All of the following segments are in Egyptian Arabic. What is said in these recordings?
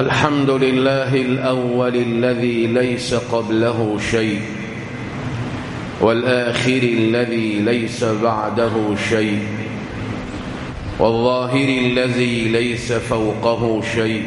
الحمد لله الأول الذي ليس قبله شيء والآخر الذي ليس بعده شيء والظاهر الذي ليس فوقه شيء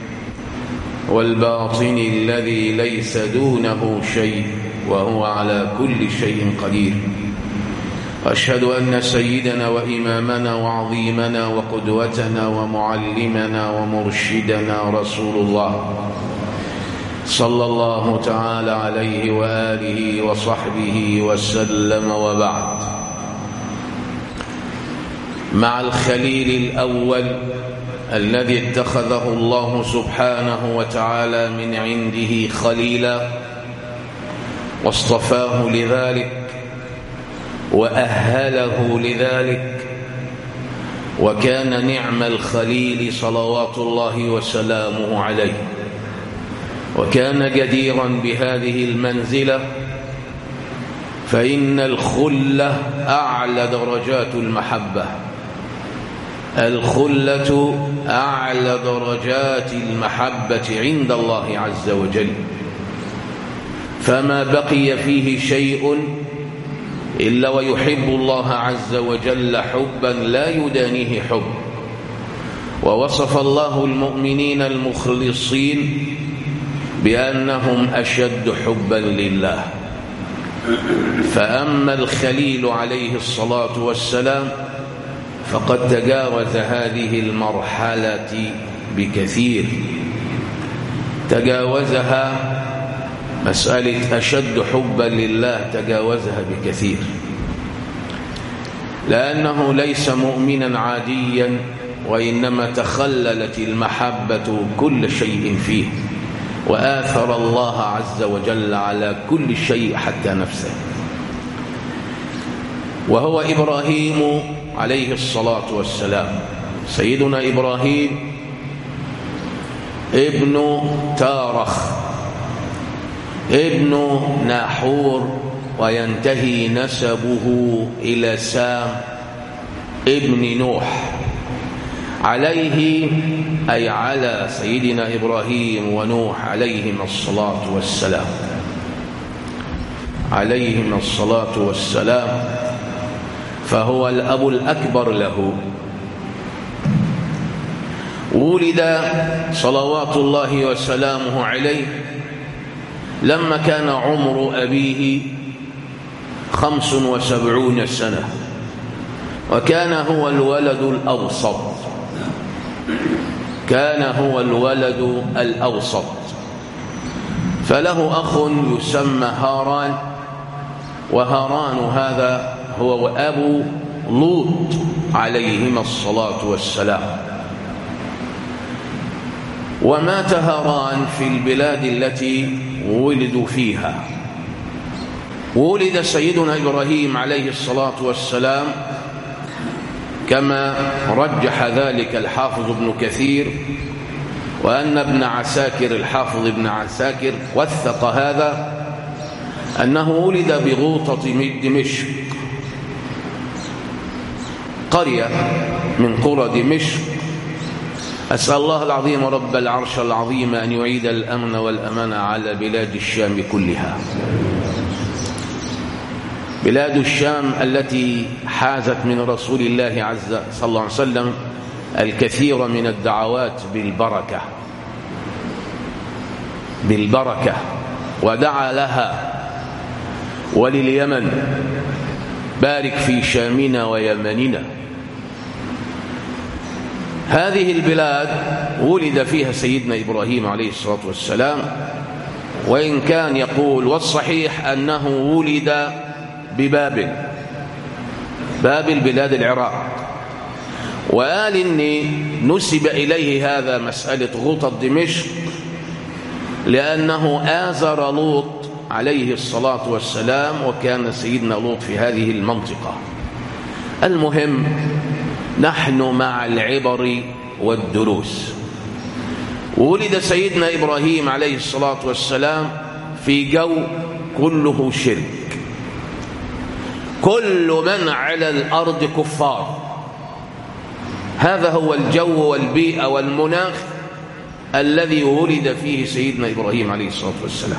والباطن الذي ليس دونه شيء وهو على كل شيء قدير أشهد أن سيدنا وإمامنا وعظيمنا وقدوتنا ومعلمنا ومرشدنا رسول الله صلى الله تعالى عليه وآله وصحبه وسلم وبعد مع الخليل الأول الذي اتخذه الله سبحانه وتعالى من عنده خليلا واصطفاه لذلك وأهله لذلك وكان نعم الخليل صلوات الله وسلامه عليه وكان جديرا بهذه المنزلة فإن الخلة أعلى درجات المحبة الخلة أعلى درجات المحبة عند الله عز وجل فما بقي فيه شيء إلا ويحب الله عز وجل حبا لا يدانيه حب ووصف الله المؤمنين المخلصين بأنهم أشد حبا لله فأما الخليل عليه الصلاة والسلام فقد تجاوز هذه المرحلة بكثير تجاوزها مسألة أشد حبا لله تجاوزها بكثير لأنه ليس مؤمنا عاديا وإنما تخللت المحبة كل شيء فيه وآثر الله عز وجل على كل شيء حتى نفسه وهو إبراهيم عليه الصلاة والسلام سيدنا إبراهيم ابن تارخ ابن ناحور وينتهي نسبه إلى سام ابن نوح عليه أي على سيدنا إبراهيم ونوح عليهما الصلاة والسلام عليهما الصلاة والسلام فهو الأب الأكبر له ولد صلوات الله وسلامه عليه لما كان عمر أبيه خمس وسبعون سنة وكان هو الولد الأوسط كان هو الولد الأوسط فله أخ يسمى هاران وهاران هذا هو أبو لوط عليهما الصلاة والسلام ومات هاران في البلاد التي ولدوا فيها ولد سيدنا إبراهيم عليه الصلاة والسلام كما رجح ذلك الحافظ ابن كثير وأن ابن عساكر الحافظ ابن عساكر وثق هذا أنه ولد بغوطة دمشق قرية من قرى دمشق أسأل الله العظيم رب العرش العظيم أن يعيد الأمن والأمان على بلاد الشام كلها بلاد الشام التي حازت من رسول الله عز صلى الله عليه وسلم الكثير من الدعوات بالبركة بالبركة ودعا لها ولليمن بارك في شامنا ويمننا هذه البلاد ولد فيها سيدنا إبراهيم عليه الصلاة والسلام وإن كان يقول والصحيح أنه ولد ببابل بابل بلاد العراق وقال إني نسب إليه هذا مسألة غطى دمشق لأنه آزر لوط عليه الصلاة والسلام وكان سيدنا لوط في هذه المنطقة المهم نحن مع العبر والدروس ولد سيدنا إبراهيم عليه الصلاة والسلام في جو كله شرك كل من على الأرض كفار هذا هو الجو والبيئة والمناخ الذي ولد فيه سيدنا إبراهيم عليه الصلاة والسلام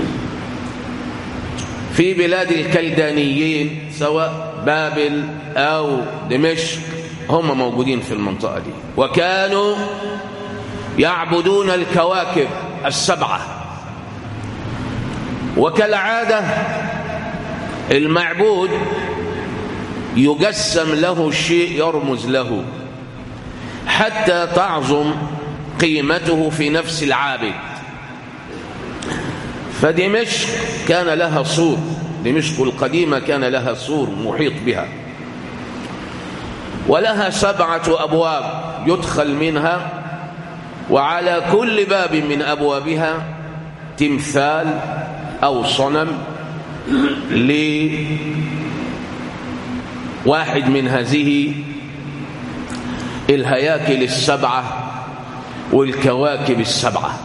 في بلاد الكلدانيين سواء بابل أو دمشق هم موجودين في المنطقة دي وكانوا يعبدون الكواكب السبعة وكالعادة المعبود يقسم له شيء يرمز له حتى تعظم قيمته في نفس العابد فدمشق كان لها سور دمشق القديمة كان لها سور محيط بها ولها سبعة أبواب يدخل منها وعلى كل باب من أبوابها تمثال أو صنم لواحد من هذه الهياكل السبعة والكواكب السبعة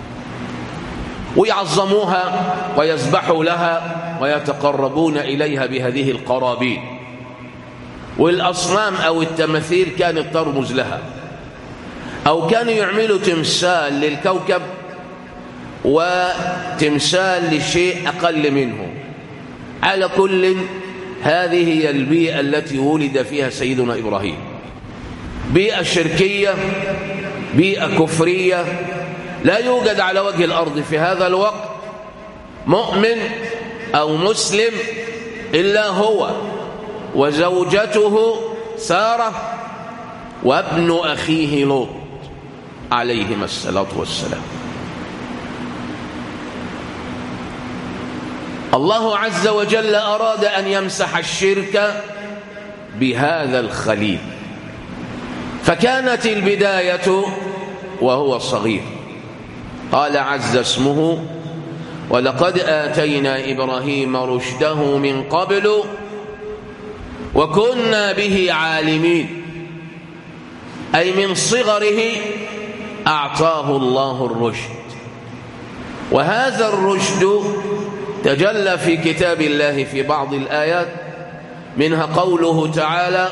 ويعظموها ويسبحوا لها ويتقربون إليها بهذه القرابين والأصنام أو التماثيل كانت ترمز لها أو كانوا يعملوا تمثال للكوكب وتمثال لشيء أقل منه على كل هذه هي البيئة التي ولد فيها سيدنا إبراهيم بيئة شركية بيئة كفرية لا يوجد على وجه الأرض في هذا الوقت مؤمن أو مسلم إلا هو وزوجته سارة وابن أخيه لوط عليهما الصلاة والسلام الله عز وجل أراد أن يمسح الشرك بهذا الخليل فكانت البداية وهو صغير قال عز اسمه ولقد آتينا إبراهيم رشده من قبل وكنا به عالمين أي من صغره أعطاه الله الرشد وهذا الرشد تجلى في كتاب الله في بعض الآيات منها قوله تعالى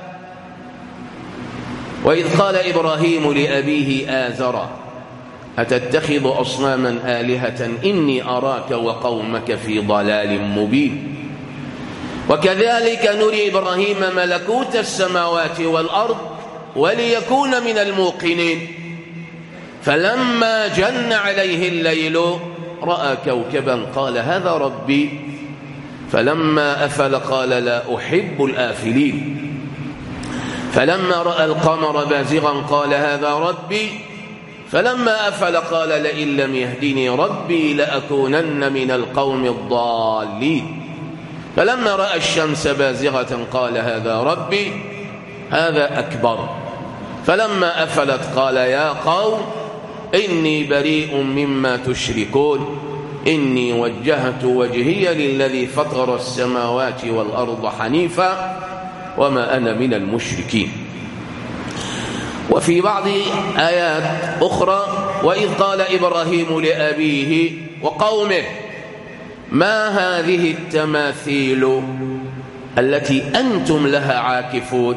وإذ قال إبراهيم لأبيه آزرا أتتخذ أصناما آلهة إني أراك وقومك في ضلال مبين وكذلك نري إبراهيم ملكوت السماوات والأرض وليكون من الموقنين فلما جن عليه الليل رأى كوكبا قال هذا ربي فلما أفل قال لا أحب الآفلين فلما رأى القمر بازغا قال هذا ربي فلما أفل قال لئن لم يهدني ربي لأكونن من القوم الضالين فلما رأى الشمس بازغة قال هذا ربي هذا أكبر فلما أفلت قال يا قوم إني بريء مما تشركون إني وجهت وجهي للذي فطر السماوات والأرض حنيفا وما أنا من المشركين وفي بعض آيات أخرى وإذ قال إبراهيم لأبيه وقومه ما هذه التماثيل التي أنتم لها عاكفون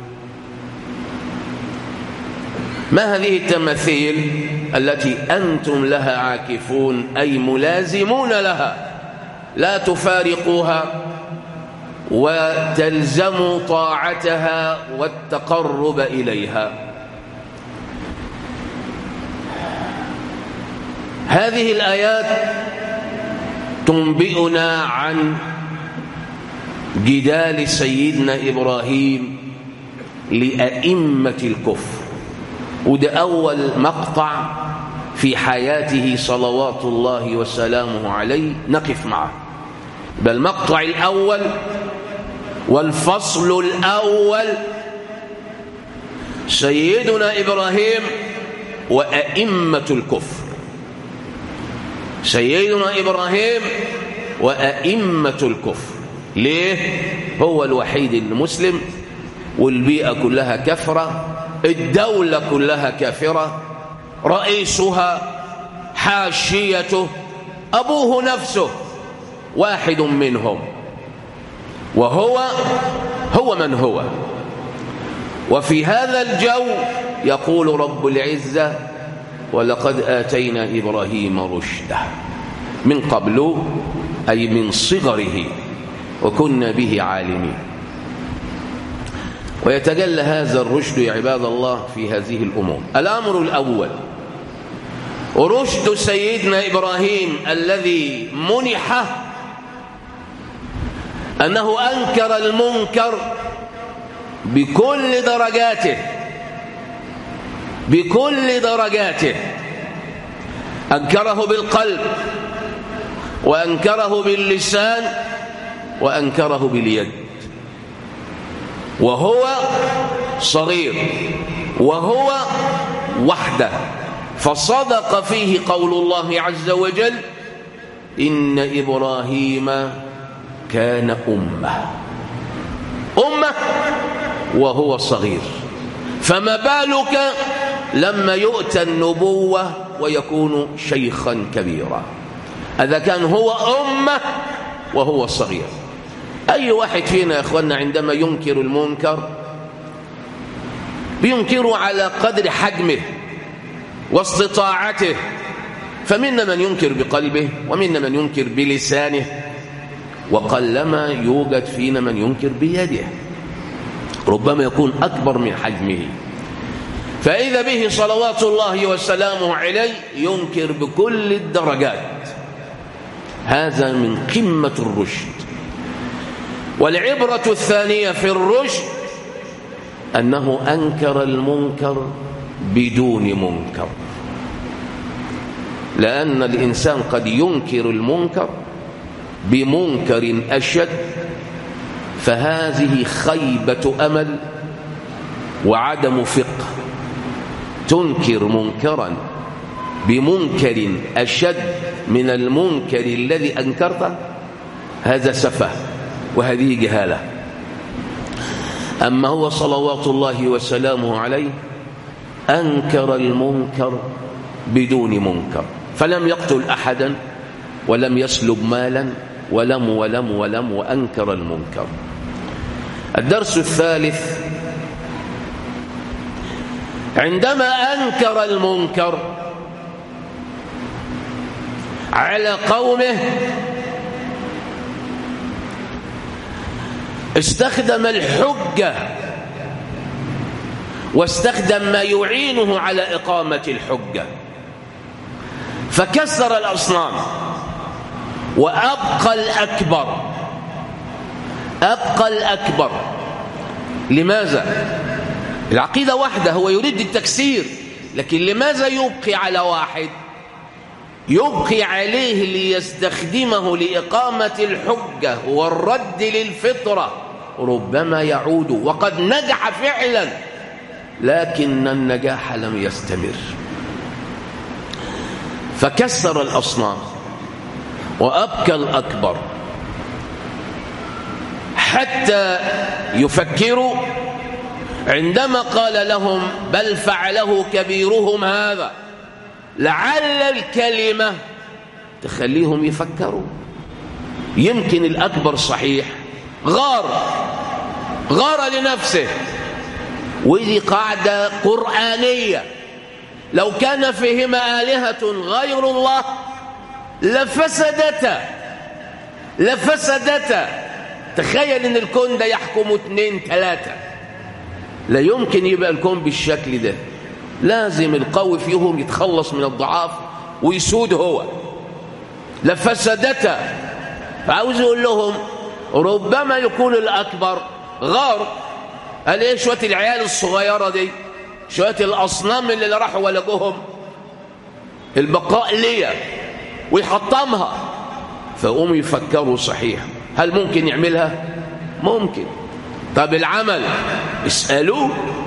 ما هذه التماثيل التي أنتم لها عاكفون أي ملازمون لها لا تفارقوها وتلزموا طاعتها والتقرب إليها هذه الآيات تنبئنا عن جدال سيدنا إبراهيم لأئمة الكفر وده أول مقطع في حياته صلوات الله وسلامه عليه نقف معه بل المقطع الأول والفصل الأول سيدنا إبراهيم وأئمة الكفر سيدنا إبراهيم وأئمة الكفر ليه؟ هو الوحيد المسلم والبيئة كلها كفرة الدولة كلها كافرة رئيسها حاشيته أبوه نفسه واحد منهم وهو هو من هو وفي هذا الجو يقول رب العزة ولقد آتينا إبراهيم رشده من قبل أي من صغره وكنا به عالمين ويتجلى هذا الرشد يا عباد الله في هذه الأمور الأمر الأول رشد سيدنا إبراهيم الذي منح أنه أنكر المنكر بكل درجاته بكل درجاته أنكره بالقلب وأنكره باللسان وأنكره باليد وهو صغير وهو وحده فصدق فيه قول الله عز وجل إن إبراهيم كان أمة أمة وهو صغير فما بالك لما يؤتى النبوة ويكون شيخا كبيرا إذا كان هو أمة وهو صغير أي واحد فينا يا أخوانا عندما ينكر المنكر بينكره على قدر حجمه واستطاعته فمنا من ينكر بقلبه ومنا من ينكر بلسانه وقلما يوجد فينا من ينكر بيده ربما يكون أكبر من حجمه فإذا به صلوات الله وسلامه عليه ينكر بكل الدرجات هذا من قمة الرشد والعبرة الثانية في الرشد أنه أنكر المنكر بدون منكر لأن الإنسان قد ينكر المنكر بمنكر أشد فهذه خيبة أمل وعدم فقه تنكر منكرا بمنكر أشد من المنكر الذي أنكرته هذا سفه وهذه جهالة أما هو صلوات الله وسلامه عليه أنكر المنكر بدون منكر فلم يقتل أحدا ولم يسلب مالا ولم ولم ولم وأنكر المنكر الدرس الثالث عندما أنكر المنكر على قومه استخدم الحجة واستخدم ما يعينه على إقامة الحجة فكسر الأصنام وأبقى الأكبر أبقى الأكبر لماذا؟ العقيدة واحدة هو يريد التكسير لكن لماذا يبقي على واحد؟ يبقي عليه ليستخدمه لإقامة الحجة والرد للفطرة ربما يعود وقد نجح فعلا لكن النجاح لم يستمر فكسر الأصنام وأبكى الأكبر حتى يفكروا عندما قال لهم بل فعله كبيرهم هذا لعل الكلمة تخليهم يفكروا يمكن الأكبر صحيح غار غار لنفسه ودي قاعدة قرآنية لو كان فيهما آلهة غير الله لفسدتا لفسدتا تخيل ان الكون ده يحكم اثنين ثلاثة لا يمكن يبقى الكون بالشكل ده لازم القوي فيهم يتخلص من الضعاف ويسود هو لفسدتا فعاوز يقول لهم ربما يكون الأكبر غار قال ايه شوية العيال الصغيرة دي شوية الأصنام اللي راحوا ولقوهم البقاء ليا ويحطمها فقوموا يفكروا صحيح هل ممكن يعملها ممكن طب العمل اسألوه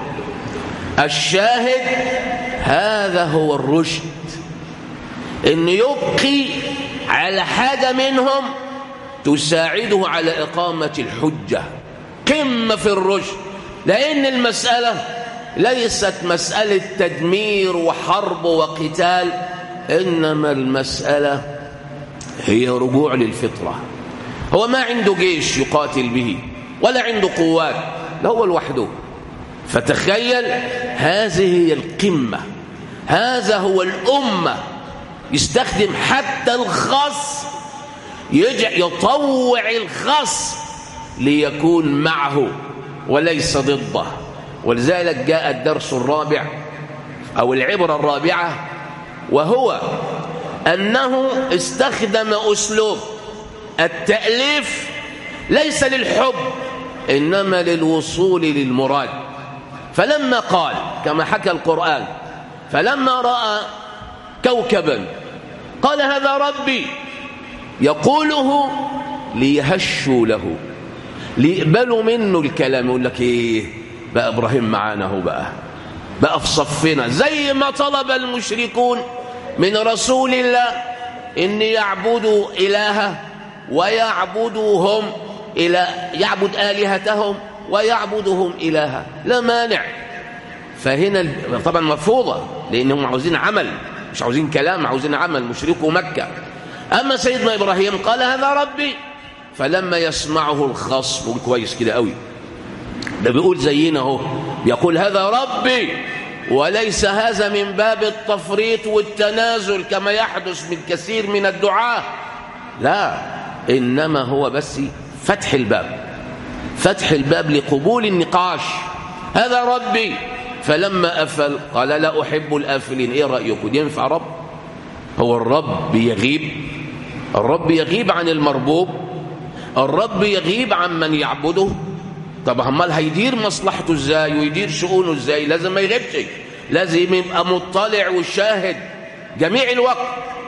الشاهد هذا هو الرشد ان يبقي على حاجة منهم تساعده على إقامة الحجة قمة في الرشد لأن المسألة ليست مسألة تدمير وحرب وقتال إنما المسألة هي رجوع للفطرة هو ما عنده جيش يقاتل به ولا عنده قوات لا هو لوحده فتخيل هذه هي القمة هذا هو الأمة يستخدم حتى الخص يجع يطوع الخص ليكون معه وليس ضده ولذلك جاء الدرس الرابع أو العبرة الرابعة وهو أنه استخدم أسلوب التأليف ليس للحب إنما للوصول للمراد فلما قال كما حكى القرآن فلما رأى كوكبا قال هذا ربي يقوله ليهشوا له ليقبلوا منه الكلام يقول لك ايه بقى ابراهيم معانا هو بقى بقى في صفنا زي ما طلب المشركون من رسول الله ان يعبدوا الهه ويعبدوهم الى يعبد الهتهم ويعبدهم الها لا مانع فهنا طبعا مرفوضه لانهم عاوزين عمل مش عاوزين كلام عاوزين عمل مشركو مكه اما سيدنا ابراهيم قال هذا ربي فلما يسمعه الخصم كويس كده قوي ده بيقول زينا اهو يقول هذا ربي وليس هذا من باب التفريط والتنازل كما يحدث من كثير من الدعاة لا إنما هو بس فتح الباب فتح الباب لقبول النقاش هذا ربي فلما أفل قال لا أحب الآفلين إيه رأيكم ينفع رب هو الرب يغيب الرب يغيب عن المربوب الرب يغيب عن من يعبده طب امال هيدير مصلحته ازاي ويدير شؤونه ازاي لازم ما يغيبش لازم يبقى مطلع وشاهد جميع الوقت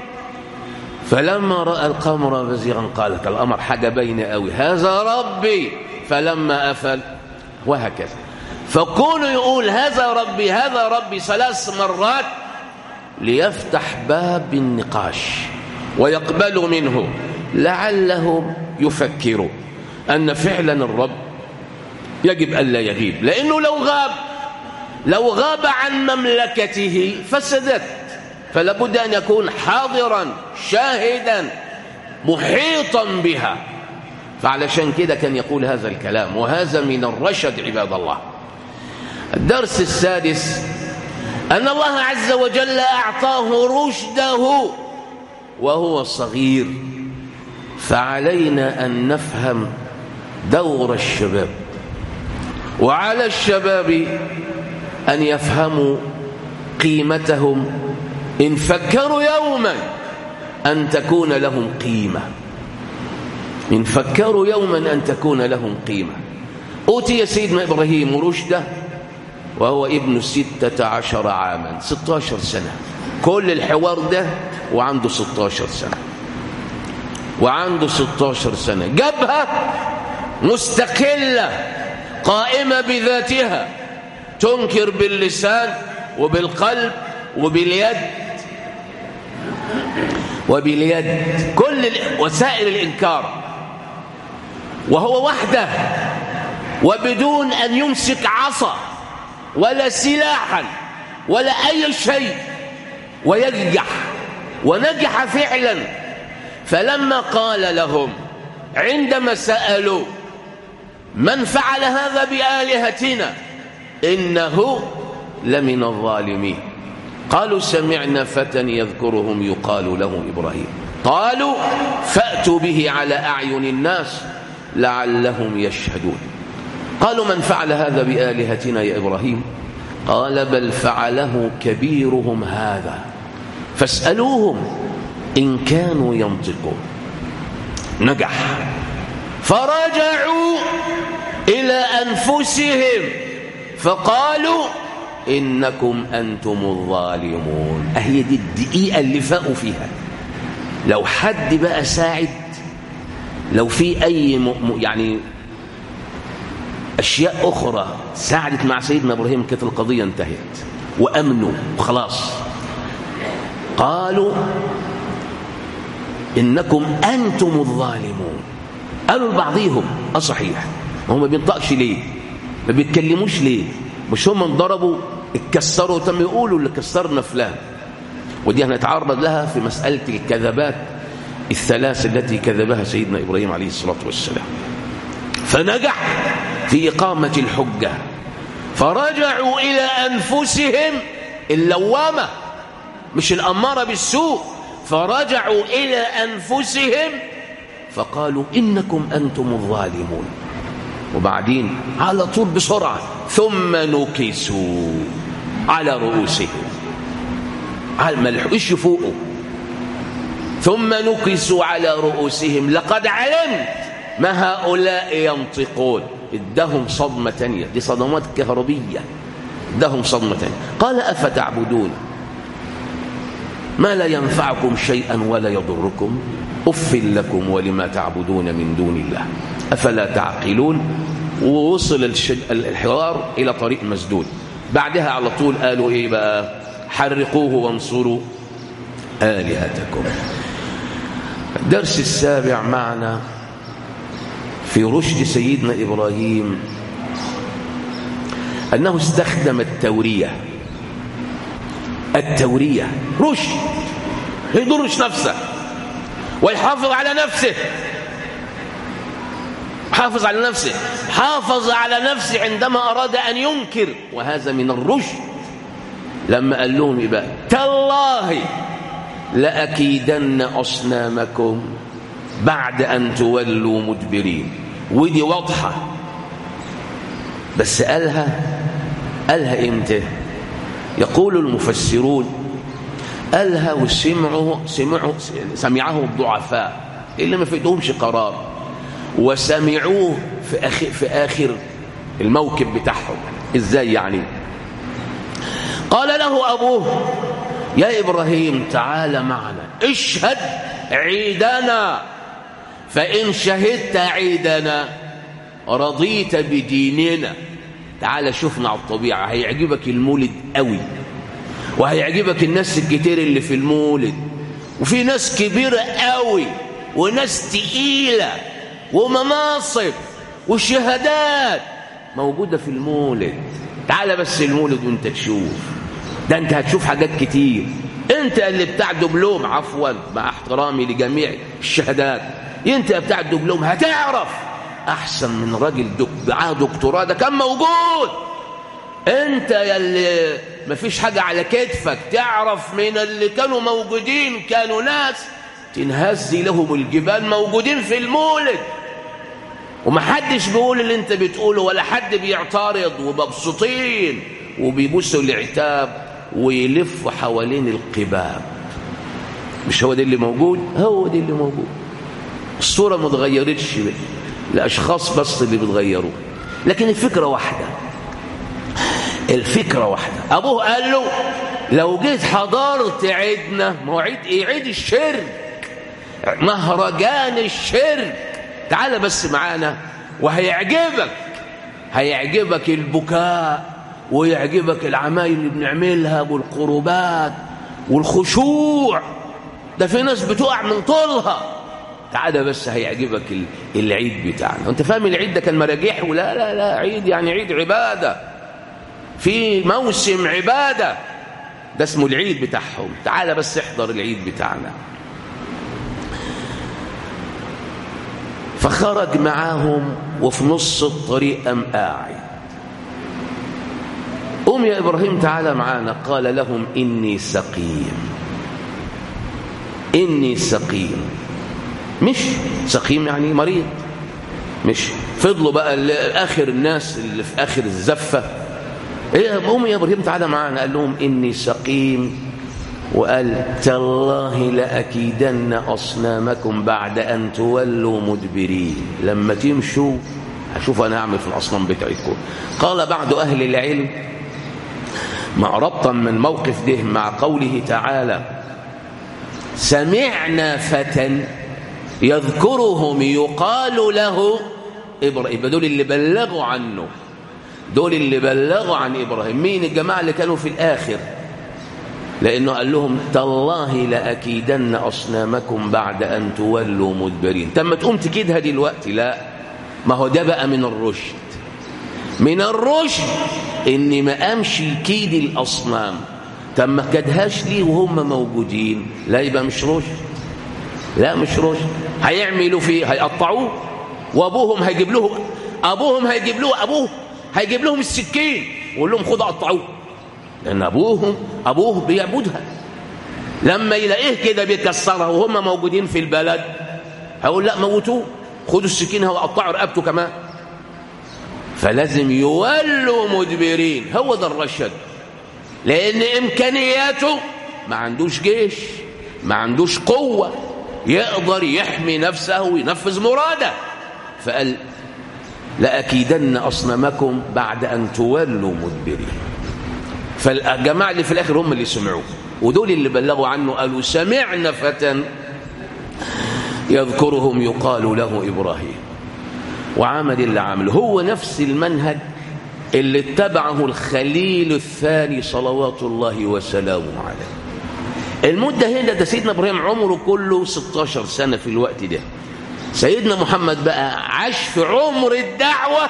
فلما راى القمر بزيغا قال الامر حاجه باينه قوي هذا ربي فلما افل وهكذا فكونه يقول هذا ربي هذا ربي ثلاث مرات ليفتح باب النقاش ويقبل منه لعلهم يفكروا أن فعلا الرب يجب ألا يغيب لأنه لو غاب لو غاب عن مملكته فسدت فلا بد أن يكون حاضرا شاهدا محيطا بها فعلشان كده كان يقول هذا الكلام وهذا من الرشد عباد الله الدرس السادس أن الله عز وجل أعطاه رشده وهو صغير فعلينا أن نفهم دور الشباب وعلى الشباب أن يفهموا قيمتهم إن فكروا يوما أن تكون لهم قيمة إن فكروا يوما أن تكون لهم قيمة أوتي سيدنا إبراهيم رشده وهو ابن ستة عشر عاما ستاشر سنة كل الحوار ده وعنده ستاشر سنة وعنده ستاشر سنة جابها مستقلة قائمة بذاتها تنكر باللسان وبالقلب وباليد وباليد كل وسائل الإنكار وهو وحده وبدون أن يمسك عصا ولا سلاحا ولا أي شيء وينجح ونجح فعلا فلما قال لهم عندما سألوا من فعل هذا بآلهتنا إنه لمن الظالمين قالوا سمعنا فتى يذكرهم يقال له إبراهيم قالوا فأتوا به على أعين الناس لعلهم يشهدون قالوا من فعل هذا بآلهتنا يا إبراهيم قال بل فعله كبيرهم هذا فاسألوهم إن كانوا ينطقون نجح فرجعوا إلى أنفسهم فقالوا إنكم أنتم الظالمون أهي دي الدقيقة اللي فاقوا فيها لو حد بقى ساعد لو في أي م... يعني أشياء أخرى ساعدت مع سيدنا إبراهيم كانت القضية انتهت وأمنوا وخلاص قالوا إنكم أنتم الظالمون قالوا لبعضهم أصحيح هم ما بينطقش ليه ما بيتكلموش ليه مش هم انضربوا اتكسروا تم يقولوا اللي كسرنا فلان ودي هنتعرض لها في مسألة الكذبات الثلاث التي كذبها سيدنا إبراهيم عليه الصلاة والسلام فنجح في إقامة الحجة فرجعوا إلى أنفسهم اللوامة مش الأمارة بالسوء فرجعوا إلى أنفسهم فقالوا إنكم أنتم الظالمون وبعدين على طول بسرعة ثم نكسوا على رؤوسهم على ما لحقوش يفوقوا ثم نكسوا على رؤوسهم لقد علمت ما هؤلاء ينطقون ادهم صدمة تانية دي صدمات كهربية ادهم صدمة تانية قال أفتعبدون ما لا ينفعكم شيئا ولا يضركم أف لكم ولما تعبدون من دون الله أفلا تعقلون ووصل الحوار إلى طريق مسدود بعدها على طول قالوا إيه بقى حرقوه وانصروا آلهتكم الدرس السابع معنا في رشد سيدنا إبراهيم أنه استخدم التورية التورية رشد يضرش نفسه ويحافظ على نفسه حافظ على نفسه حافظ على نفسه عندما أراد أن ينكر وهذا من الرشد لما قال لهم إيه بقى تالله لأكيدن أصنامكم بعد أن تولوا مدبرين ودي واضحة بس قالها قالها إمتى يقول المفسرون قالها وسمعوا سمعوا سمعه الضعفاء اللي ما فيدهمش قرار وسمعوه في آخر, في آخر الموكب بتاعهم إزاي يعني قال له أبوه يا إبراهيم تعال معنا اشهد عيدنا فإن شهدت عيدنا رضيت بديننا تعال شوفنا على الطبيعة هيعجبك المولد قوي وهيعجبك الناس الكتير اللي في المولد وفي ناس كبيرة قوي وناس تقيلة ومناصب وشهادات موجودة في المولد تعال بس المولد وانت تشوف ده انت هتشوف حاجات كتير انت اللي بتاع دبلوم عفوا مع احترامي لجميع الشهادات انت بتاع الدبلوم هتعرف احسن من راجل معاه دكتوراه ده كان موجود انت يلي مفيش حاجة على كتفك تعرف من اللي كانوا موجودين كانوا ناس تنهز لهم الجبال موجودين في المولد ومحدش بيقول اللي انت بتقوله ولا حد بيعترض ومبسوطين وبيبصوا العتاب ويلفوا حوالين القباب مش هو ده اللي موجود هو ده اللي موجود الصورة ما اتغيرتش الأشخاص بس اللي بتغيروا لكن الفكرة واحدة الفكرة واحدة أبوه قال له لو جيت حضرت عيدنا ما هو عيد إيه عيد الشرك مهرجان الشرك تعال بس معانا وهيعجبك هيعجبك البكاء ويعجبك العمايل اللي بنعملها والقربات والخشوع ده في ناس بتقع من طولها تعالى بس هيعجبك العيد بتاعنا انت فاهم العيد ده كان مراجيح ولا لا لا عيد يعني عيد عبادة في موسم عبادة ده اسمه العيد بتاعهم تعالى بس احضر العيد بتاعنا فخرج معاهم وفي نص الطريق قام قاعد قوم يا إبراهيم تعالى معانا قال لهم إني سقيم إني سقيم مش سقيم يعني مريض مش فضلوا بقى آخر الناس اللي في آخر الزفة إيه قوم يا إبراهيم تعالى معانا قال لهم إني سقيم وقال تالله لأكيدن أصنامكم بعد أن تولوا مدبرين لما تمشوا هشوف أنا أعمل في الأصنام بتاعتكم قال بعض أهل العلم مع ربطا من موقف ده مع قوله تعالى سمعنا فتى يذكرهم يقال له إبراهيم دول اللي بلغوا عنه دول اللي بلغوا عن إبراهيم مين الجماعة اللي كانوا في الآخر لأنه قال لهم تالله لأكيدن أصنامكم بعد أن تولوا مدبرين تم تقوم تكيدها دلوقتي لا ما هو ده بقى من الرشد من الرشد إني ما أمشي كيد الأصنام تم ما كدهاش ليه وهم موجودين لا يبقى مش رشد لا مش رشد هيعملوا فيه هيقطعوه وابوهم هيجيب له ابوهم هيجيب له ابوه هيجيب لهم السكين ويقول لهم خدوا قطعوه لان ابوهم ابوه بيعبدها لما يلاقيه كده بيكسرها وهم موجودين في البلد هقول لا موتوه خدوا السكينة وقطعوا رقبته كمان فلازم يولوا مدبرين هو ده الرشد لأن إمكانياته ما عندوش جيش ما عندوش قوة يقدر يحمي نفسه وينفذ مراده فقال لأكيدن أصنامكم بعد أن تولوا مدبرين فالجماعة اللي في الآخر هم اللي سمعوه ودول اللي بلغوا عنه قالوا سمعنا فتى يذكرهم يقال له إبراهيم وعمل اللي عمله هو نفس المنهج اللي اتبعه الخليل الثاني صلوات الله وسلامه عليه المدة هنا ده سيدنا إبراهيم عمره كله 16 سنة في الوقت ده سيدنا محمد بقى عاش في عمر الدعوة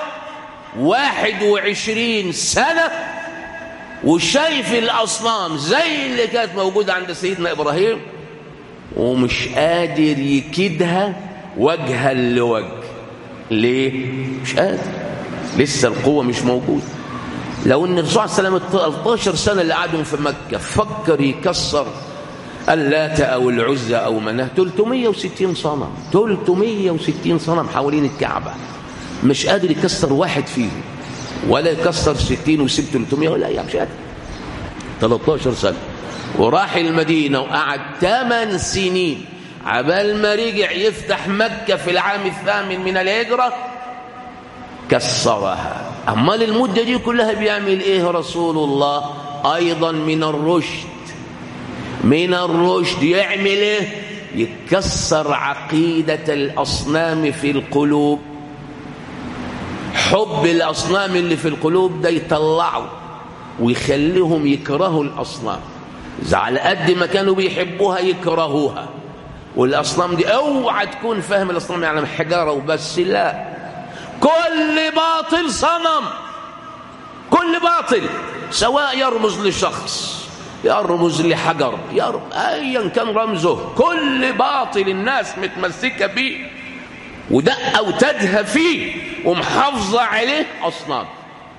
21 سنة وشايف الأصنام زي اللي كانت موجودة عند سيدنا إبراهيم ومش قادر يكيدها وجها لوجه ليه؟ مش قادر لسه القوة مش موجودة لو ان الرسول صلى الله عليه وسلم 13 سنة اللي قعدوا في مكة فكر يكسر اللات او العزى او مناه 360 صنم 360 صنم حوالين الكعبة مش قادر يكسر واحد فيهم ولا يكسر 60 ويسيب 300 ولا يعني مش قادر 13 سنة وراح المدينة وقعد 8 سنين عبال ما رجع يفتح مكة في العام الثامن من الهجرة كسرها أمال المدة دي كلها بيعمل إيه رسول الله أيضا من الرشد من الرشد يعمل إيه يكسر عقيدة الأصنام في القلوب حب الأصنام اللي في القلوب ده يطلعوا ويخليهم يكرهوا الأصنام إذا على قد ما كانوا بيحبوها يكرهوها والأصنام دي اوعى تكون فاهم الأصنام يعني حجارة وبس لا كل باطل صنم كل باطل سواء يرمز لشخص يرمز لحجر يرمز ايا كان رمزه كل باطل الناس متمسكه بيه ودقه وتدهى فيه ومحافظه عليه اصنام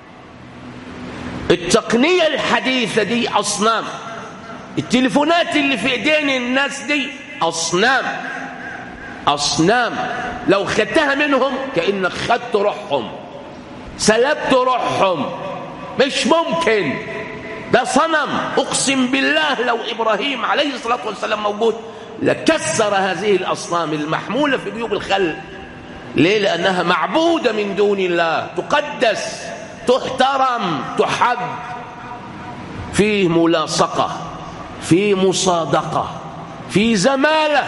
التقنيه الحديثه دي اصنام التليفونات اللي في ايدين الناس دي اصنام أصنام لو خدتها منهم كأنك خدت روحهم سلبت روحهم مش ممكن ده صنم أقسم بالله لو إبراهيم عليه الصلاة والسلام موجود لكسر هذه الأصنام المحمولة في جيوب الخلق ليه لأنها معبودة من دون الله تقدس تحترم تحب فيه ملاصقة في مصادقة في زمالة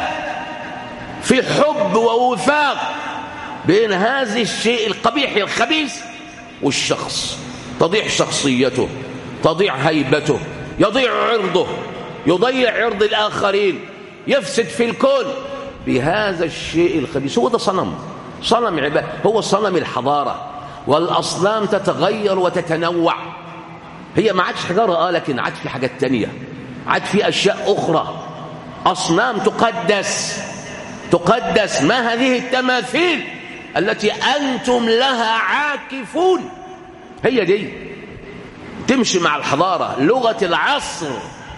في حب ووفاق بين هذا الشيء القبيح الخبيث والشخص تضيع شخصيته تضيع هيبته يضيع عرضه يضيع عرض الآخرين يفسد في الكون بهذا الشيء الخبيث هو ده صنم صنم عباد هو صنم الحضارة والأصنام تتغير وتتنوع هي ما عادش حجارة آه لكن عاد في حاجات تانية عاد في أشياء أخرى أصنام تقدس تقدس ما هذه التماثيل التي أنتم لها عاكفون هي دي تمشي مع الحضارة لغة العصر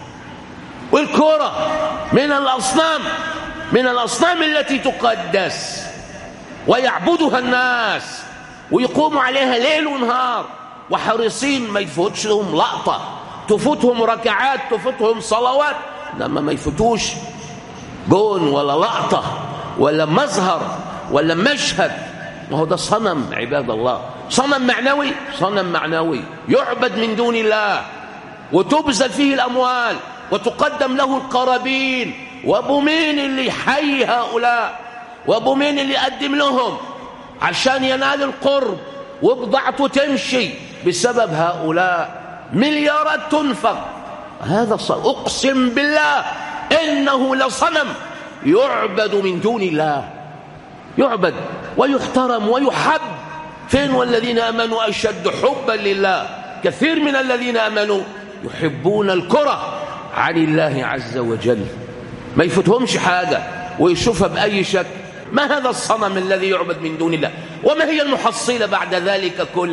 والكرة من الأصنام من الأصنام التي تقدس ويعبدها الناس ويقوموا عليها ليل ونهار وحريصين ما يفوتش لهم لقطة تفوتهم ركعات تفوتهم صلوات لما ما يفوتوش جون ولا لقطة ولا مظهر ولا مشهد ما هو ده صنم عباد الله صنم معنوي صنم معنوي يعبد من دون الله وتبذل فيه الأموال وتقدم له القرابين وابو مين اللي يحيي هؤلاء وابو مين اللي يقدم لهم عشان ينال القرب وبضعته تمشي بسبب هؤلاء مليارات تنفق هذا أقسم بالله إنه لصنم يعبد من دون الله يعبد ويحترم ويحب فين والذين امنوا اشد حبا لله كثير من الذين امنوا يحبون الكره عن الله عز وجل ما يفوتهمش حاجه ويشوفها باي شكل ما هذا الصنم الذي يعبد من دون الله وما هي المحصله بعد ذلك كله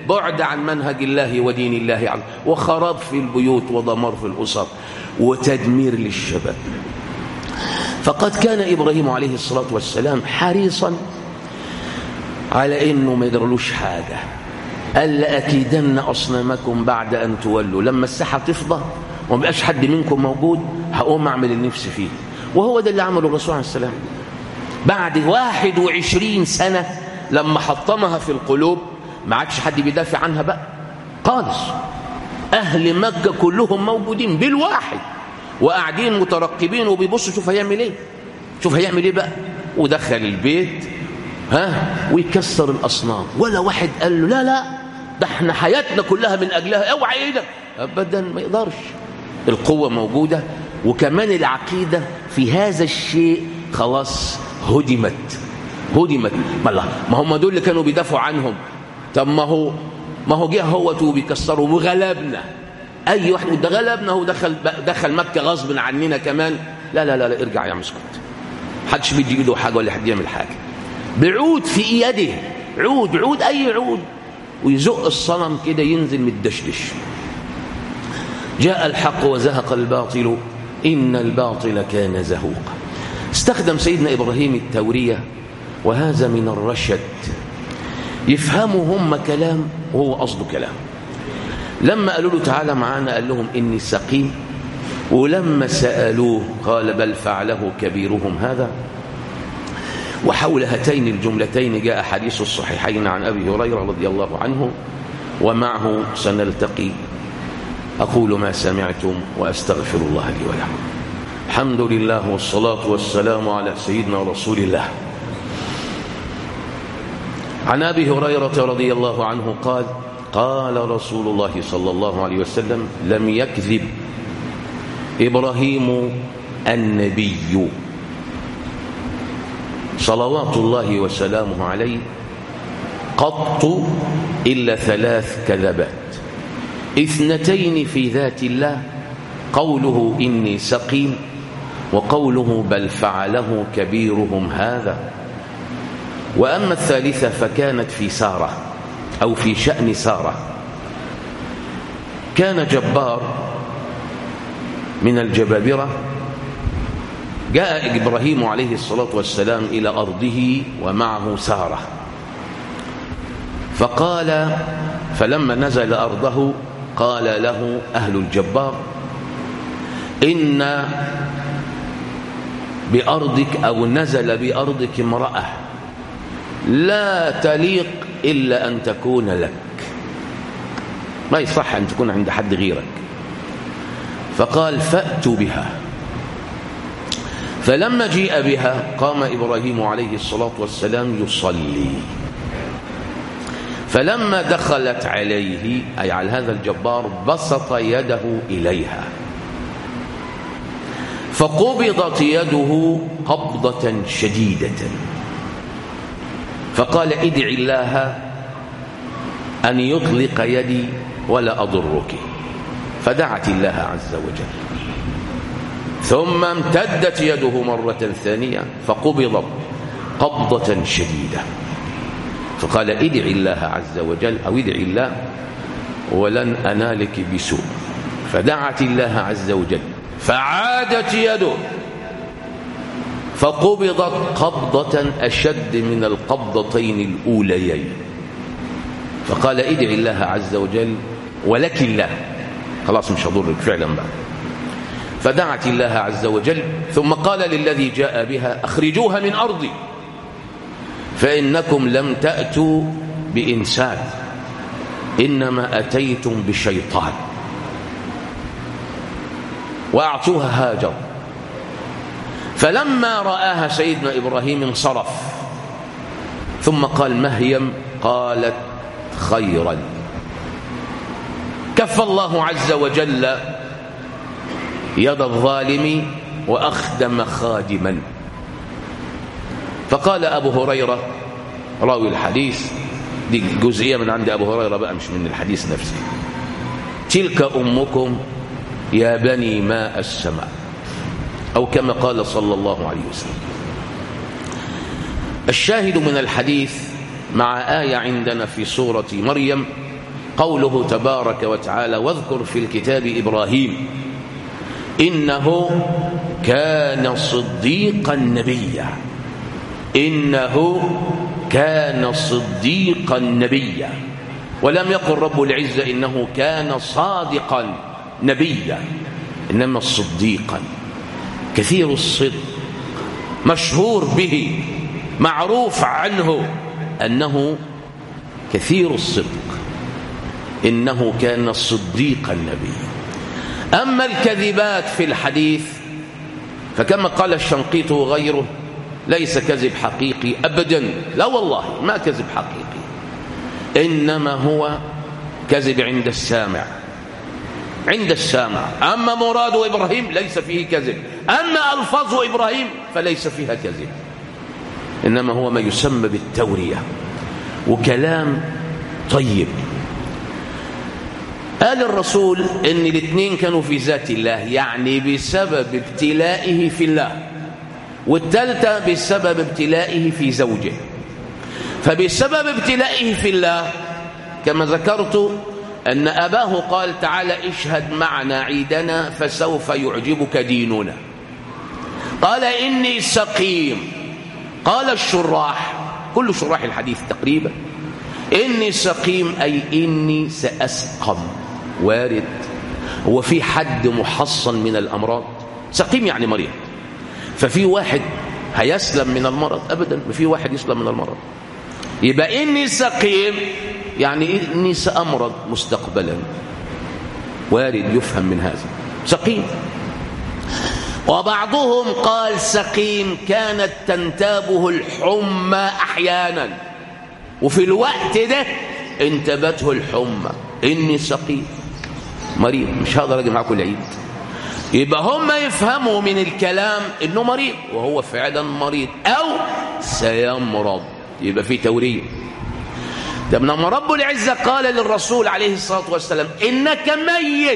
بعد عن منهج الله ودين الله عز وخراب في البيوت ودمار في الأسر وتدمير للشباب فقد كان إبراهيم عليه الصلاة والسلام حريصا على إنه ما يدرلوش حاجة قال لأكيدن أصنامكم بعد أن تولوا لما الساحة تفضى وما بقاش حد منكم موجود هقوم أعمل النفس فيه وهو ده اللي عمله الرسول عليه السلام بعد 21 سنة لما حطمها في القلوب ما عادش حد بيدافع عنها بقى خالص أهل مكة كلهم موجودين بالواحد وقاعدين مترقبين وبيبصوا شوف هيعمل ايه شوف هيعمل ايه بقى ودخل البيت ها ويكسر الأصنام ولا واحد قال له لا لا ده احنا حياتنا كلها من أجلها اوعى ايدك أبدا ما يقدرش القوة موجودة وكمان العقيدة في هذا الشيء خلاص هدمت هدمت ما الله ما هم دول اللي كانوا بيدافعوا عنهم طب ما هو ما هو جه هو وبيكسروا وغلبنا اي واحد ده غلبنا هو دخل دخل مكه غصب عننا كمان لا لا لا, لا ارجع يا مسكوت حدش بيدي ايده حاجه ولا حد يعمل حاجه بعود في يده عود عود اي عود ويزق الصنم كده ينزل متدشدش جاء الحق وزهق الباطل ان الباطل كان زهوقا استخدم سيدنا ابراهيم التوريه وهذا من الرشد يفهموا هم كلام وهو قصده كلام لما قالوا له تعالى معانا قال لهم إني سقيم ولما سألوه قال بل فعله كبيرهم هذا وحول هاتين الجملتين جاء حديث الصحيحين عن أبي هريرة رضي الله عنه ومعه سنلتقي أقول ما سمعتم وأستغفر الله لي ولكم الحمد لله والصلاة والسلام على سيدنا رسول الله عن أبي هريرة رضي الله عنه قال قال رسول الله صلى الله عليه وسلم لم يكذب إبراهيم النبي صلوات الله وسلامه عليه قط إلا ثلاث كذبات اثنتين في ذات الله قوله إني سقيم وقوله بل فعله كبيرهم هذا وأما الثالثة فكانت في سارة أو في شأن سارة كان جبار من الجبابرة جاء إبراهيم عليه الصلاة والسلام إلى أرضه ومعه سارة فقال فلما نزل أرضه قال له أهل الجبار إن بأرضك أو نزل بأرضك امرأة لا تليق إلا أن تكون لك ما يصح أن تكون عند حد غيرك فقال فأتوا بها فلما جيء بها قام إبراهيم عليه الصلاة والسلام يصلي فلما دخلت عليه أي على هذا الجبار بسط يده إليها فقبضت يده قبضة شديدة فقال ادع الله أن يطلق يدي ولا أضرك فدعت الله عز وجل ثم امتدت يده مرة ثانية فقبضت قبضة شديدة فقال ادع الله عز وجل أو ادع الله ولن أنالك بسوء فدعت الله عز وجل فعادت يده فقبضت قبضة أشد من القبضتين الأوليين فقال ادع الله عز وجل ولك الله خلاص مش هضرك فعلا بقى فدعت الله عز وجل ثم قال للذي جاء بها أخرجوها من أرضي فإنكم لم تأتوا بإنسان إنما أتيتم بشيطان وأعطوها هاجر فلما رآها سيدنا إبراهيم انصرف ثم قال مهيم قالت خيرا كف الله عز وجل يد الظالم وأخدم خادما فقال أبو هريرة راوي الحديث دي جزئية من عند أبو هريرة بقى مش من الحديث نفسه تلك أمكم يا بني ماء السماء أو كما قال صلى الله عليه وسلم الشاهد من الحديث مع آية عندنا في سورة مريم قوله تبارك وتعالى واذكر في الكتاب إبراهيم إنه كان صديقا نبيا إنه كان صديقا نبيا ولم يقل رب العزة إنه كان صادقا نبيا إنما صديقا كثير الصدق مشهور به معروف عنه أنه كثير الصدق إنه كان صديقا نبيا أما الكذبات في الحديث فكما قال الشنقيط وغيره ليس كذب حقيقي أبدا لا والله ما كذب حقيقي إنما هو كذب عند السامع عند السامع أما مراد إبراهيم ليس فيه كذب أما ألفاظ إبراهيم فليس فيها كذب إنما هو ما يسمى بالتورية وكلام طيب قال الرسول ان الاثنين كانوا في ذات الله يعني بسبب ابتلائه في الله والثالثه بسبب ابتلائه في زوجه فبسبب ابتلائه في الله كما ذكرت أن أباه قال تعالى اشهد معنا عيدنا فسوف يعجبك ديننا قال إني سقيم قال الشراح كل شراح الحديث تقريبا إني سقيم أي إني سأسقم وارد هو في حد محصن من الأمراض سقيم يعني مريض ففي واحد هيسلم من المرض أبدا ما في واحد يسلم من المرض يبقى إني سقيم يعني إني سأمرض مستقبلا وارد يفهم من هذا سقيم وبعضهم قال سقيم كانت تنتابه الحمى أحيانا وفي الوقت ده انتبته الحمى إني سقيم مريض مش هقدر أجي معاكم العيد يبقى هم يفهموا من الكلام إنه مريض وهو فعلا مريض أو سيمرض يبقى في توريه طب لما رب العزة قال للرسول عليه الصلاة والسلام إنك ميت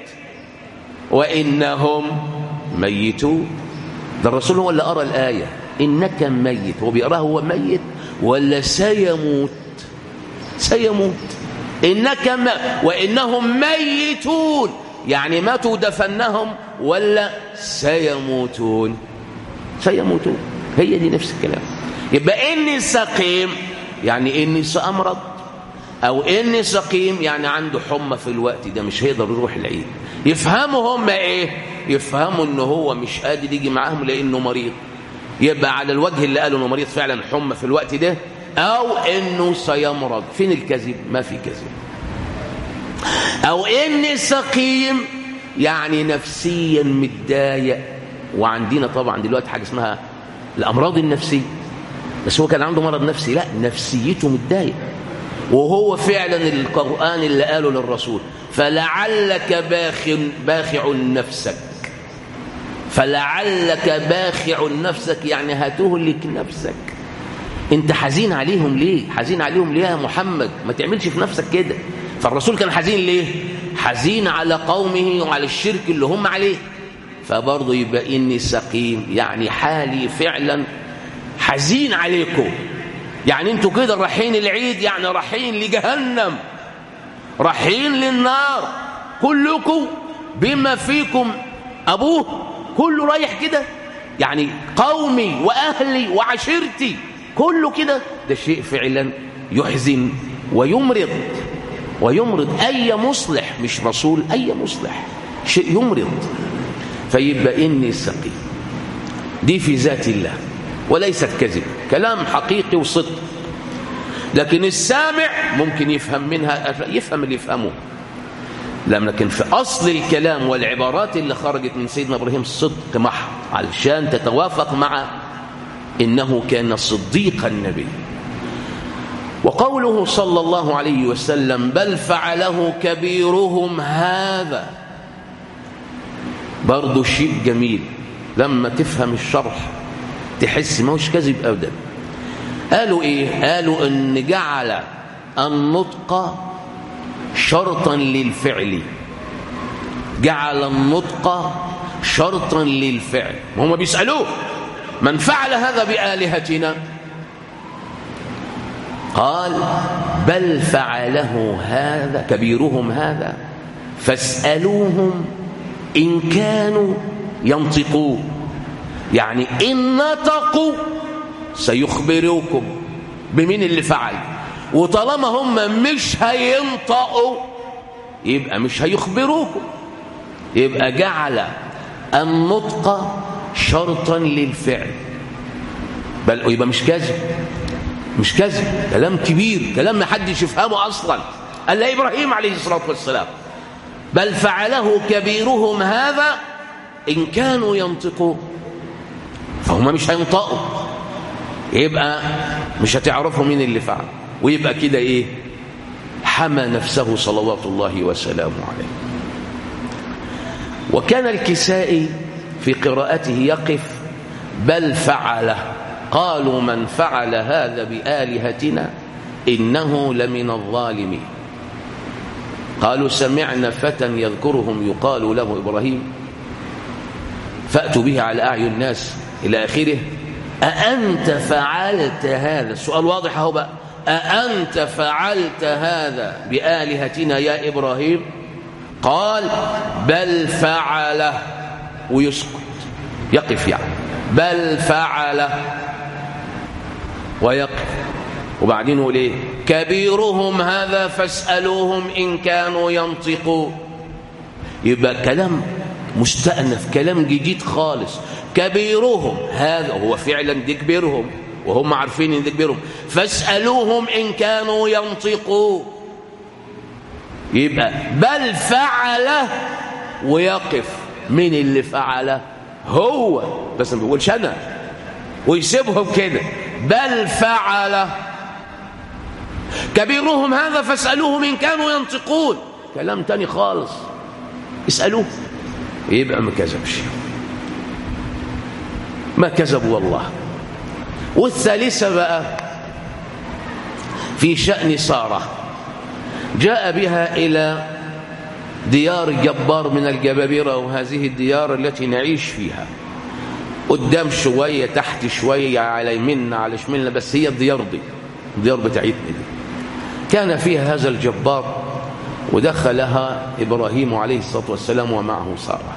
وإنهم ميتون ده الرسول هو اللي قرأ الآية إنك ميت هو بيقراها هو ميت ولا سيموت سيموت إنك م... وإنهم ميتون يعني ماتوا دفنهم ولا سيموتون سيموتون هي دي نفس الكلام يبقى إني سقيم يعني إني سأمرض أو إني سقيم يعني عنده حمى في الوقت ده مش هيقدر يروح العيد يفهموا هم إيه يفهموا إنه هو مش قادر يجي معاهم لأنه مريض يبقى على الوجه اللي قالوا إنه مريض فعلا حمى في الوقت ده أو إنه سيمرض فين الكذب ما في كذب أو إني سقيم يعني نفسيا متضايق وعندنا طبعا دلوقتي حاجة اسمها الأمراض النفسية بس هو كان عنده مرض نفسي لا نفسيته متضايق وهو فعلا القرآن اللي قاله للرسول فلعلك باخع, باخع نفسك فلعلك باخع نفسك يعني هتهلك نفسك انت حزين عليهم ليه حزين عليهم ليه يا محمد ما تعملش في نفسك كده فالرسول كان حزين ليه حزين على قومه وعلى الشرك اللي هم عليه فبرضه يبقى اني سقيم يعني حالي فعلا حزين عليكم يعني انتوا كده رايحين العيد يعني رايحين لجهنم رايحين للنار كلكم بما فيكم ابوه كله رايح كده يعني قومي واهلي وعشيرتي كله كده ده شيء فعلا يحزن ويمرض ويمرض اي مصلح مش رسول اي مصلح شيء يمرض فيبقى اني سقيم دي في ذات الله وليست كذب كلام حقيقي وصدق لكن السامع ممكن يفهم منها يفهم اللي يفهمه لكن في أصل الكلام والعبارات اللي خرجت من سيدنا إبراهيم صدق محض علشان تتوافق مع إنه كان صديق النبي وقوله صلى الله عليه وسلم بل فعله كبيرهم هذا برضو شيء جميل لما تفهم الشرح تحس ما هوش كذب ابدا قالوا ايه قالوا ان جعل النطق شرطا للفعل جعل النطق شرطا للفعل هم بيسالوه من فعل هذا بالهتنا قال بل فعله هذا كبيرهم هذا فاسألوهم إن كانوا ينطقون يعني إن نطقوا سيخبروكم بمين اللي فعل وطالما هم مش هينطقوا يبقى مش هيخبروكم يبقى جعل النطق شرطا للفعل بل يبقى مش كذب مش كذب كلام كبير كلام ما حدش يفهمه اصلا قال ابراهيم عليه الصلاه والسلام بل فعله كبيرهم هذا ان كانوا ينطقون فهم مش هينطقوا يبقى مش هتعرفوا مين اللي فعل ويبقى كده ايه حمى نفسه صلوات الله وسلامه عليه وكان الكسائي في قراءته يقف بل فعله قالوا من فعل هذا بآلهتنا إنه لمن الظالمين قالوا سمعنا فتى يذكرهم يقال له إبراهيم فأتوا به على أعين الناس إلى آخره أأنت فعلت هذا السؤال واضح اهو بقى أأنت فعلت هذا بآلهتنا يا إبراهيم قال بل فعله ويسكت يقف يعني بل فعله ويقف وبعدين يقول ايه كبيرهم هذا فاسألوهم إن كانوا ينطقون يبقى كلام مستأنف كلام جديد خالص كبيرهم هذا هو فعلا دي كبيرهم وهم عارفين ان دي كبيرهم فاسألوهم إن كانوا ينطقون يبقى بل فعله ويقف مين اللي فعله هو بس ما بيقولش انا ويسيبهم كده بل فعل كبيرهم هذا فاسألوهم إن كانوا ينطقون كلام تاني خالص اسألوه يبقى ما كذبش ما كذب والله والثالثة بقى في شأن سارة جاء بها إلى ديار جبار من الجبابرة وهذه الديار التي نعيش فيها قدام شوية تحت شوية على يمنا على شمالنا بس هي الديار دي الديار بتاعتنا دي كان فيها هذا الجبار ودخلها إبراهيم عليه الصلاة والسلام ومعه سارة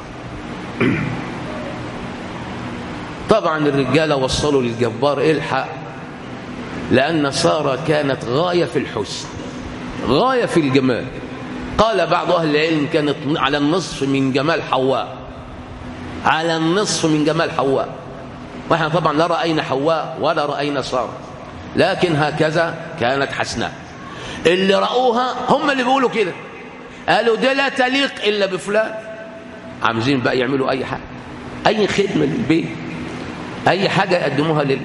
طبعا الرجالة وصلوا للجبار الحق لأن سارة كانت غاية في الحسن غاية في الجمال قال بعض أهل العلم كانت على النصف من جمال حواء على النصف من جمال حواء واحنا طبعا لا رأينا حواء ولا رأينا سارة لكن هكذا كانت حسناء اللي رأوها هم اللي بيقولوا كده قالوا ده لا تليق إلا بفلان عايزين بقى يعملوا أي حاجة أي خدمة للبيت أي حاجة يقدموها لل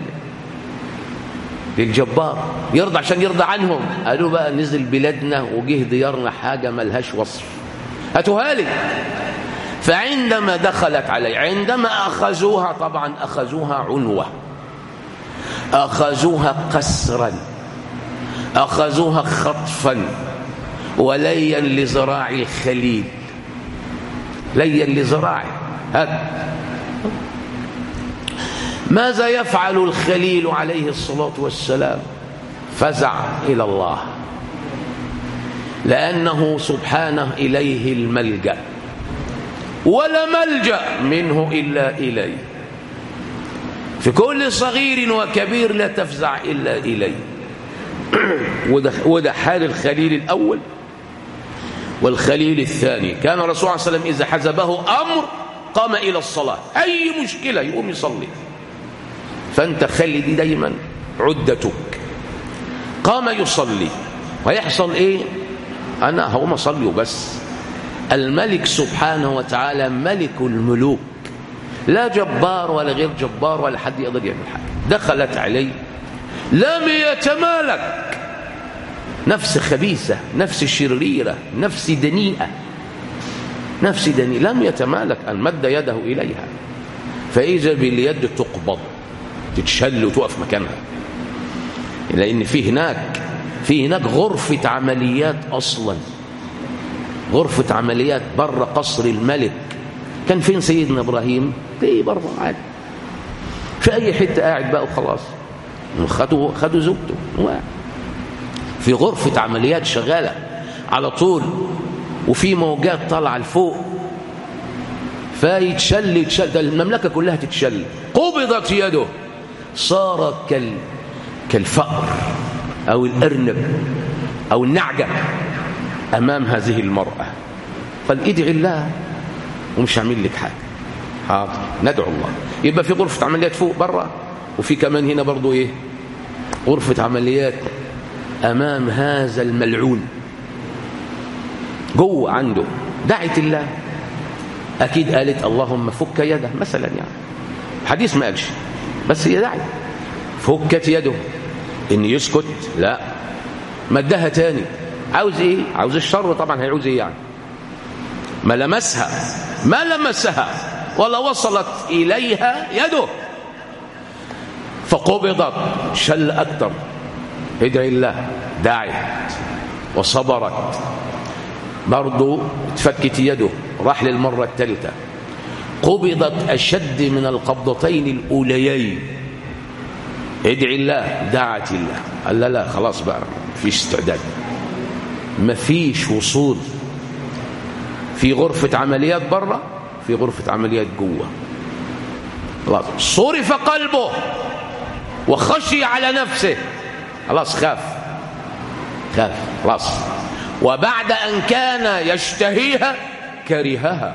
للجبار يرضى عشان يرضى عنهم قالوا بقى نزل بلادنا وجه ديارنا حاجة ملهاش وصف هاتوها لي فعندما دخلت علي عندما أخذوها طبعا أخذوها عنوة أخذوها قسرا أخذوها خطفا وليا لزراع الخليل ليا لزراعه هذا ماذا يفعل الخليل عليه الصلاة والسلام فزع إلى الله لأنه سبحانه إليه الملجأ ولا ملجأ منه إلا إليه في كل صغير وكبير لا تفزع إلا إليه وده, وده حال الخليل الأول والخليل الثاني كان الرسول صلى الله عليه وسلم إذا حزبه أمر قام إلى الصلاة أي مشكلة يقوم يصلي فأنت خلي دي دايما عدتك قام يصلي ويحصل إيه أنا هقوم أصلي وبس الملك سبحانه وتعالى ملك الملوك لا جبار ولا غير جبار ولا حد يقدر يعمل حاجة دخلت عليه لم يتمالك نفس خبيثة نفس شريرة نفس دنيئة نفس دنيئة لم يتمالك أن مد يده إليها فإذا باليد تقبض تتشل وتقف مكانها لأن في هناك في هناك غرفة عمليات أصلا غرفة عمليات بره قصر الملك كان فين سيدنا إبراهيم في بره عادي في أي حتة قاعد بقى وخلاص خدوا خدوا زوجته في غرفة عمليات شغالة على طول وفي موجات طالعة لفوق فيتشل يتشل ده المملكة كلها تتشل قبضت يده صار كال كالفأر أو الأرنب أو النعجة أمام هذه المرأة قال ادعي الله ومش هعمل لك حاجة حاضر ندعو الله يبقى في غرفة عمليات فوق بره وفي كمان هنا برضو ايه غرفة عمليات أمام هذا الملعون جوه عنده دعت الله أكيد قالت اللهم فك يده مثلا يعني حديث ما قالش بس هي دعت فكت يده إن يسكت لا مدها تاني عاوز ايه عاوز الشر طبعا هيعوز ايه يعني ما لمسها ما لمسها ولا وصلت إليها يده فقبضت شل أكتر ادعي الله دعت وصبرت برضو اتفكت يده راح للمرة الثالثة قبضت أشد من القبضتين الأوليين ادعي الله دعت الله قال لا لا خلاص بقى مفيش استعداد مفيش وصول في غرفة عمليات بره في غرفة عمليات جوه خلاص صرف قلبه وخشي على نفسه خلاص خاف خاف خلاص وبعد أن كان يشتهيها كرهها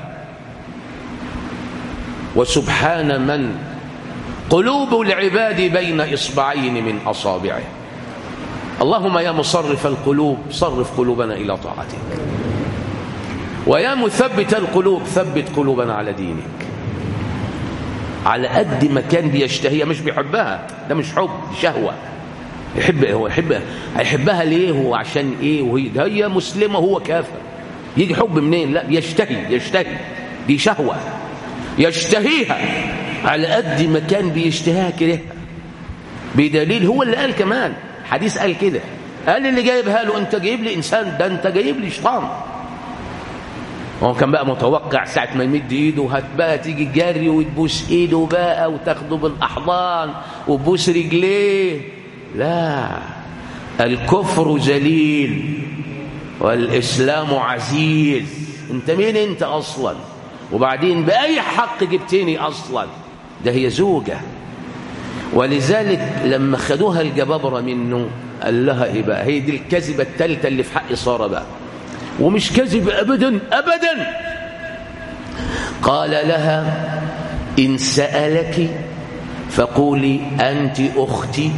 وسبحان من قلوب العباد بين إصبعين من أصابعه اللهم يا مصرف القلوب صرف قلوبنا إلى طاعتك ويا مثبت القلوب ثبت قلوبنا على دينك على قد ما كان بيشتهيها مش بيحبها ده مش حب دي شهوة يحب هو يحبها هيحبها ليه هو عشان ايه وهي ده هي مسلمة هو كافر يجي حب منين لا يشتهي يشتهي دي شهوة يشتهيها على قد ما كان بيشتهيها كرهها بدليل هو اللي قال كمان حديث قال كده قال اللي جايبها له انت جايب لي انسان ده انت جايب لي شيطان هو كان بقى متوقع ساعة ما يمد ايده هتبقى تيجي جري وتبوس ايده بقى وتاخده بالاحضان وتبوس رجليه لا الكفر ذليل والاسلام عزيز انت مين انت اصلا وبعدين باي حق جبتني اصلا ده هي زوجه ولذلك لما خدوها الجبابره منه قال لها ايه بقى هي دي الكذبه الثالثه اللي في حق ساره بقى ومش كذب ابدا ابدا قال لها ان سالك فقولي انت اختي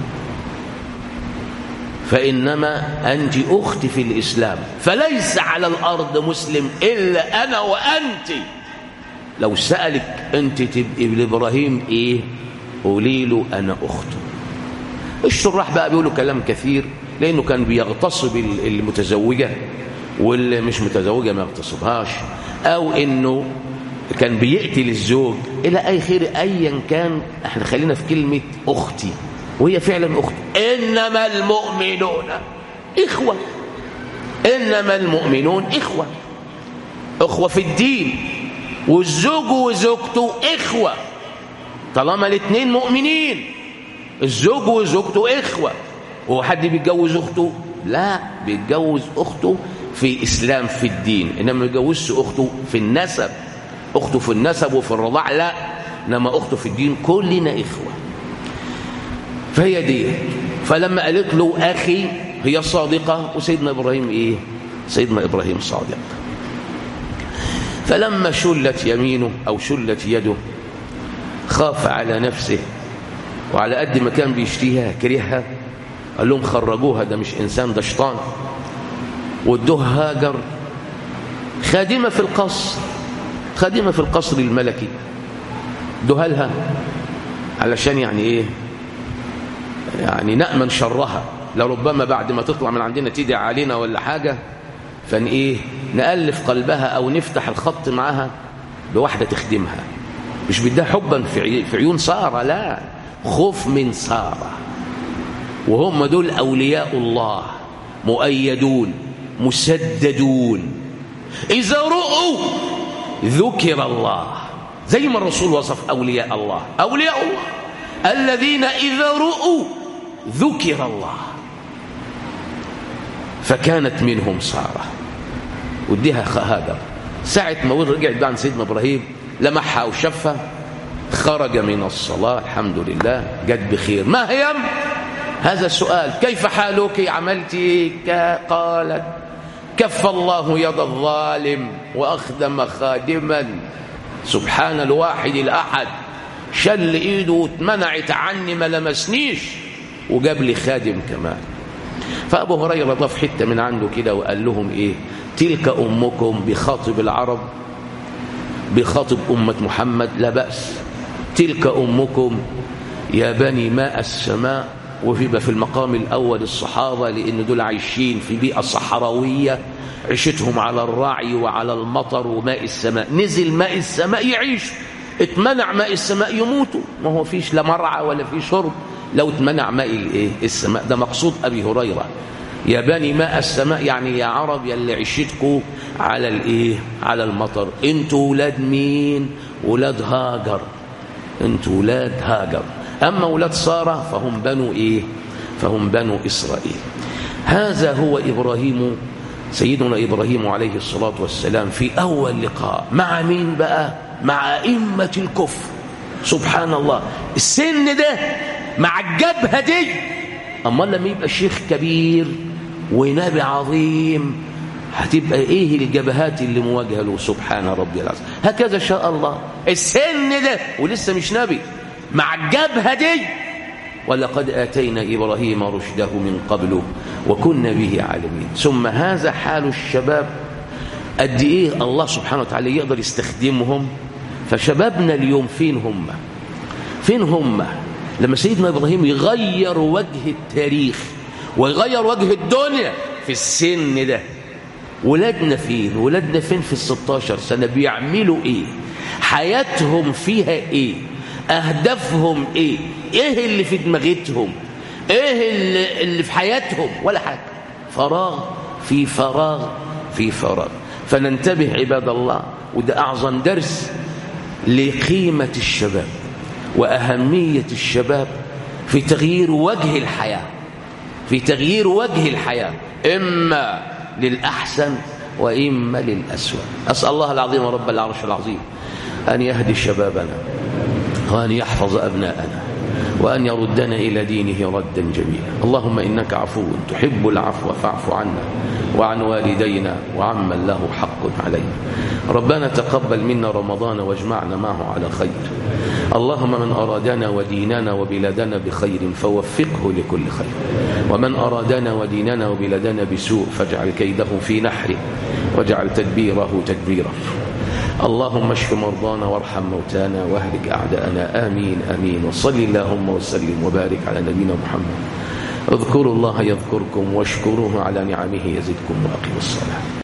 فانما انت اختي في الاسلام فليس على الارض مسلم الا انا وانت لو سالك انت تبقي لابراهيم ايه قولي له انا اخته الشراح بقى بيقولوا كلام كثير لانه كان بيغتصب المتزوجه واللي مش متزوجه ما يغتصبهاش او انه كان بيقتل الزوج الى اخر ايا كان احنا خلينا في كلمه اختي وهي فعلا اخت انما المؤمنون اخوه انما المؤمنون اخوه اخوه في الدين والزوج وزوجته اخوه طالما الاثنين مؤمنين الزوج وزوجته اخوه هو حد بيتجوز اخته لا بيتجوز اخته في اسلام في الدين انما ما يتجوزش اخته في النسب اخته في النسب وفي الرضاع لا انما اخته في الدين كلنا اخوه فهي دي فلما قالت له اخي هي صادقه وسيدنا ابراهيم ايه سيدنا ابراهيم صادق فلما شلت يمينه او شلت يده خاف على نفسه وعلى قد ما كان بيشتيها كرهها قال لهم خرجوها ده مش انسان ده شيطان وادوها هاجر خادمه في القصر خادمه في القصر الملكي ادوها لها علشان يعني ايه يعني نأمن شرها لربما بعد ما تطلع من عندنا تدعي علينا ولا حاجة فان ايه نألف قلبها او نفتح الخط معها بواحدة تخدمها مش بدها حبا في عيون سارة لا خوف من سارة وهم دول أولياء الله مؤيدون مسددون إذا رؤوا ذكر الله زي ما الرسول وصف أولياء الله أولياء الله الذين إذا رؤوا ذكر الله فكانت منهم سارة وديها هاجر ساعة ما رجعت بقى عن سيدنا إبراهيم لمحها وشافها خرج من الصلاة الحمد لله جت بخير ما هي هذا السؤال كيف حالك عملت قالت كف الله يد الظالم وأخدم خادما سبحان الواحد الأحد شل إيده واتمنعت عني ما لمسنيش وجاب لي خادم كمان فأبو هريرة ضاف حتة من عنده كده وقال لهم إيه تلك أمكم بخاطب العرب بخاطب أمة محمد لا بأس تلك أمكم يا بني ماء السماء وفي في المقام الأول الصحابة لأن دول عايشين في بيئة صحراوية عيشتهم على الرعي وعلى المطر وماء السماء نزل ماء السماء يعيش اتمنع ماء السماء يموتوا ما هو فيش لا مرعى ولا في شرب لو اتمنع ماء الايه السماء ده مقصود أبي هريرة يا بني ماء السماء يعني يا عرب يا اللي عشتكوا على الايه على المطر انتوا ولاد مين ولاد هاجر انتوا ولاد هاجر أما ولاد سارة فهم بنو إيه فهم بنو إسرائيل هذا هو إبراهيم سيدنا إبراهيم عليه الصلاة والسلام في أول لقاء مع مين بقى مع أئمة الكفر سبحان الله السن ده مع الجبهة دي أما لما يبقى شيخ كبير ونبي عظيم هتبقى ايه الجبهات اللي مواجهه له سبحان ربي العظيم هكذا شاء الله السن ده ولسه مش نبي مع الجبهة دي ولقد آتينا إبراهيم رشده من قبل وكنا به عالمين ثم هذا حال الشباب قد إيه الله سبحانه وتعالى يقدر يستخدمهم فشبابنا اليوم فين هم فين هم لما سيدنا إبراهيم يغير وجه التاريخ ويغير وجه الدنيا في السن ده ولادنا فين ولادنا فين في الستاشر سنة بيعملوا ايه حياتهم فيها ايه أهدافهم إيه إيه اللي في دماغتهم إيه اللي, اللي في حياتهم ولا حاجة فراغ في فراغ في فراغ فننتبه عباد الله وده أعظم درس لقيمة الشباب وأهمية الشباب في تغيير وجه الحياة في تغيير وجه الحياة إما للأحسن وإما للأسوأ أسأل الله العظيم رب العرش العظيم أن يهدي شبابنا وأن يحفظ أبناءنا وأن يردنا إلى دينه ردا جميلا اللهم إنك عفو تحب العفو فاعف عنا وعن والدينا وعمن له حق علينا ربنا تقبل منا رمضان واجمعنا معه على خير اللهم من أرادنا وديننا وبلادنا بخير فوفقه لكل خير ومن أرادنا وديننا وبلادنا بسوء فاجعل كيده في نحره واجعل تدبيره تدبيره اللهم اشف مرضانا وارحم موتانا واهلك أعداءنا آمين آمين وصل اللهم وسلم وبارك على نبينا محمد اذكروا الله يذكركم واشكروه على نعمه يزدكم وأقيموا الصلاة